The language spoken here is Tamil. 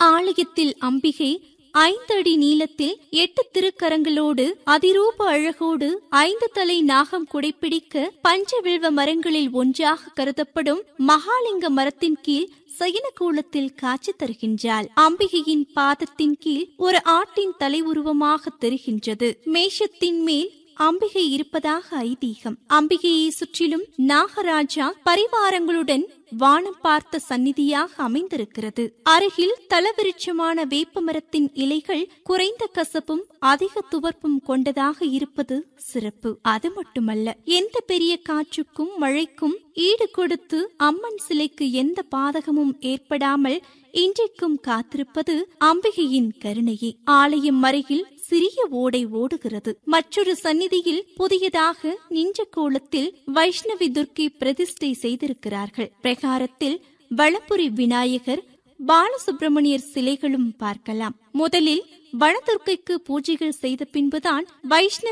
ஆலயத்தில் அம்பிகை ஐந்தடி நீளத்தில் எட்டு திருக்கரங்களோடு அதிரூப அழகோடு ஐந்து தலை நாகம் குடைப்பிடிக்க பஞ்சவில்வ மரங்களில் ஒன்றாக கருதப்படும் மகாலிங்க மரத்தின் கீழ் சயன கோலத்தில் காட்சி தருகின்றாள் அம்பிகையின் பாதத்தின் கீழ் ஒரு ஆட்டின் தலை உருவமாக தெரிகின்றது மேஷத்தின் மேல் அம்பிகை இருப்பதாக ஐதீகம் அம்பிகையை சுற்றிலும் நாகராஜா பரிவாரங்களுடன் வானம் பார்த்த சந்நிதியாக அமைந்திருக்கிறது அருகில் தலவிருட்சமான வேப்ப மரத்தின் இலைகள் குறைந்த கசப்பும் அதிக துவர்ப்பும் கொண்டதாக இருப்பது சிறப்பு அது மட்டுமல்ல எந்த பெரிய காற்றுக்கும் மழைக்கும் ஈடு கொடுத்து அம்மன் சிலைக்கு எந்த பாதகமும் ஏற்படாமல் இன்றைக்கும் காத்திருப்பது அம்பிகையின் கருணையே ஆலயம் அருகில் சிறிய ஓடை ஓடுகிறது மற்றொரு சந்நிதியில் புதியதாக நின்ற கோலத்தில் வைஷ்ணவி துர்க்கை பிரதிஷ்டை செய்திருக்கிறார்கள் பிரகாரத்தில் வளப்புரி விநாயகர் பாலசுப்பிரமணியர் சிலைகளும் பார்க்கலாம் முதலில் வனதுர்க்கைக்கு பூஜைகள் செய்த பின்புதான் வைஷ்ணவ